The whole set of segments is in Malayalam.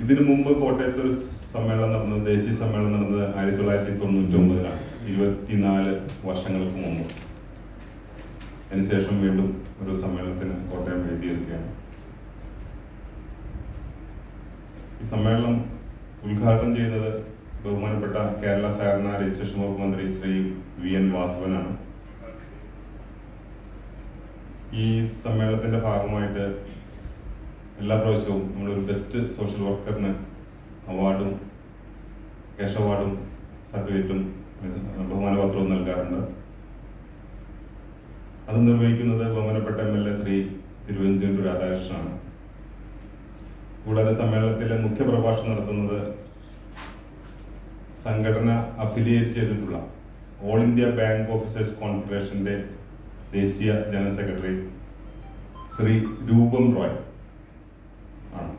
ഇതിനു മുമ്പ് കോട്ടയത്ത് ഒരു സമ്മേളനം നടന്നത് ദേശീയ സമ്മേളനം നടന്നത് ആയിരത്തി തൊള്ളായിരത്തി തൊണ്ണൂറ്റി ഒമ്പതിലാണ് ഇരുപത്തിനാല് വർഷങ്ങൾക്ക് മുമ്പ് അതിനുശേഷം വീണ്ടും ഒരു സമ്മേളനത്തിന് കോട്ടയം വേദിയിരിക്കുകയാണ് ഈ സമ്മേളനം ഉദ്ഘാടനം ചെയ്യുന്നത് ബഹുമാനപ്പെട്ട കേരള സഹകരണ രജിസ്ട്രേഷൻ വകുപ്പ് മന്ത്രി ശ്രീ വി എൻ വാസവനാണ് ഈ സമ്മേളനത്തിന്റെ ഭാഗമായിട്ട് എല്ലാ പ്രാവശ്യവും നമ്മളൊരു ബെസ്റ്റ് സോഷ്യൽ വർക്കറിന് അവാർഡും ക്യാഷ് അവാർഡും സർട്ടിഫിക്കറ്റും ബഹുമാനപത്രവും നൽകാറുണ്ട് അത് നിർവഹിക്കുന്നത് ബഹുമാനപ്പെട്ട M L A Shri Thiruvananthapuram രാധാകൃഷ്ണനാണ് കൂടാതെ സമ്മേളനത്തിലെ മുഖ്യ പ്രഭാഷണം നടത്തുന്നത് സംഘടന അഫിലിയേറ്റ് ചെയ്തിട്ടുള്ള ഓൾ ഇന്ത്യ ബാങ്ക് ഓഫീസേഴ്സ് കോൺഫെഡറേഷന്റെ ദേശീയ ജനറൽ സെക്രട്ടറി ശ്രീ രൂപം റോയ് ആണ്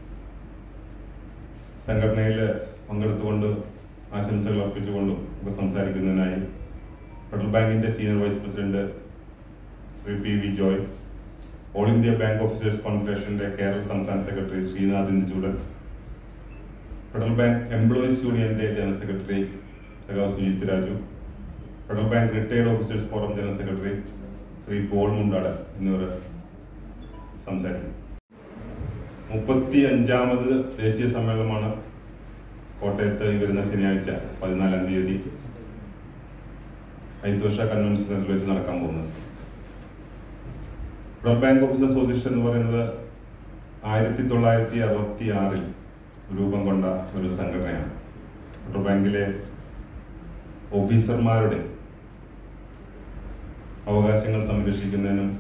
സംഘടനയിൽ പങ്കെടുത്തുകൊണ്ട് ആശംസകൾ അർപ്പിച്ചുകൊണ്ടും ഒക്കെ സംസാരിക്കുന്നതിനായി ഫെഡറൽ ബാങ്കിന്റെ senior vice president Shri P V Joy all India bank officers കോൺഫെഡറേഷന്റെ കേരള സംസ്ഥാന secretary Srinath Inchoodan federal bank employees യൂണിയന്റെ ജനറൽ സെക്രട്ടറി സഖാവ് Sujith Raju federal bank retired officers forum general secretary Shri Paul Mundad എന്നിവർ സംസാരിക്കും മുപ്പത്തി അഞ്ചാമത് ദേശീയ സമ്മേളനമാണ് കോട്ടയത്ത് ഈ വരുന്ന ശനിയാഴ്ച പതിനാലാം തീയതി ഐദ്വഷ കൺവെൻഷൻ സെന്ററിൽ വെച്ച് നടക്കാൻ പോകുന്നത് ഫെഡറൽ ബാങ്ക് ഓഫീസർ അസോസിയേഷൻ എന്ന് പറയുന്നത് ആയിരത്തി തൊള്ളായിരത്തി അറുപത്തി ആറിൽ രൂപം കൊണ്ട ഒരു സംഘടനയാണ് ഫെഡറൽ ബാങ്കിലെ ഓഫീസർമാരുടെ അവകാശങ്ങൾ സംരക്ഷിക്കുന്നതിനും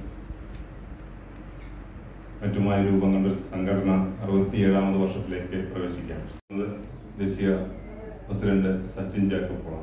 മറ്റുമായി രൂപം കൊണ്ട ഒരു സംഘടന അറുപത്തിയേഴാമത് വർഷത്തിലേക്ക് പ്രവേശിക്കാം അത് ദേശീയ പ്രസിഡന്റ് സച്ചിൻ ജാക്കബ്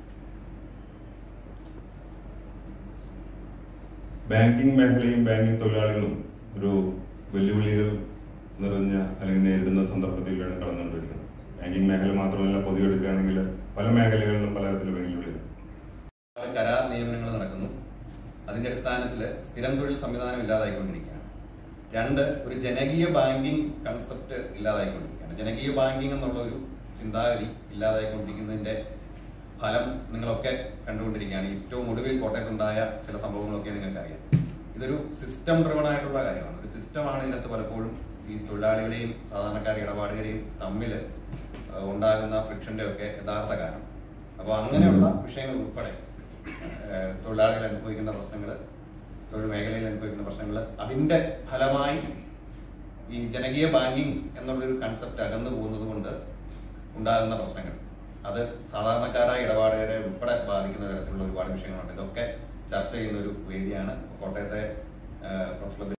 ബാങ്കിംഗ് മേഖലയും ബാങ്കിംഗ് തൊഴിലാളികളും ഒരു വെല്ലുവിളികൾ നിറഞ്ഞ അല്ലെങ്കിൽ നേരിടുന്ന സന്ദർഭത്തിലൂടെ കടന്നുകൊണ്ടിരിക്കുന്നത് ബാങ്കിംഗ് മേഖല മാത്രമല്ല പൊതുവെടുക്കുകയാണെങ്കിൽ പല മേഖലകളിലും പലതരത്തിലുള്ള വെല്ലുവിളികൾ കരാർ നിയമനങ്ങൾ നടക്കുന്നു അതിന്റെ അടിസ്ഥാനത്തിൽ സ്ഥിരം തൊഴിൽ സംവിധാനം ഇല്ലാതായിക്കൊണ്ടിരിക്കുകയാണ് രണ്ട് ഒരു ജനകീയ ബാങ്കിംഗ് കൺസെപ്റ്റ് ഇല്ലാതായിക്കൊണ്ടിരിക്കുകയാണ് ജനകീയ ബാങ്കിംഗ് എന്നുള്ള ഒരു ചിന്താഗതി ഇല്ലാതായിക്കൊണ്ടിരിക്കുന്നതിന്റെ ഫലം നിങ്ങളൊക്കെ കണ്ടുകൊണ്ടിരിക്കുകയാണ് ഏറ്റവും ഒടുവിൽ കോട്ടയത്തുണ്ടായ ചില സംഭവങ്ങളൊക്കെ നിങ്ങൾക്ക് അറിയാം ഇതൊരു സിസ്റ്റം ഡ്രിവൺ ആയിട്ടുള്ള കാര്യമാണ് ഒരു സിസ്റ്റമാണ് ഇതിനകത്ത് പലപ്പോഴും ഈ തൊഴിലാളികളെയും സാധാരണക്കാരെ ഇടപാടുകാരെയും തമ്മിൽ ഉണ്ടാകുന്ന ഫ്രിക്ഷന്റെ ഒക്കെ യഥാർത്ഥ കാരണം അപ്പോൾ അങ്ങനെയുള്ള വിഷയങ്ങൾ ഉൾപ്പെടെ ഏഹ്, തൊഴിലാളികൾ അനുഭവിക്കുന്ന പ്രശ്നങ്ങൾ തൊഴിൽ മേഖലയിൽ അനുഭവിക്കുന്ന പ്രശ്നങ്ങൾ അതിന്റെ ഫലമായി ഈ ജനകീയ ബാങ്കിങ് എന്നുള്ളൊരു കൺസെപ്റ്റ് അകന്നു പോകുന്നത് കൊണ്ട് ഉണ്ടാകുന്ന പ്രശ്നങ്ങൾ അത് സാധാരണക്കാരായ ഇടപാടുകാരെ ഉൾപ്പെടെ ബാധിക്കുന്ന തരത്തിലുള്ള ഒരുപാട് വിഷയങ്ങളുണ്ട് ഇതൊക്കെ ചർച്ച ചെയ്യുന്ന ഒരു വേദിയാണ് കോട്ടയത്തെ ഏഹ്, പ്രസ് ക്ലബ്ബിൽ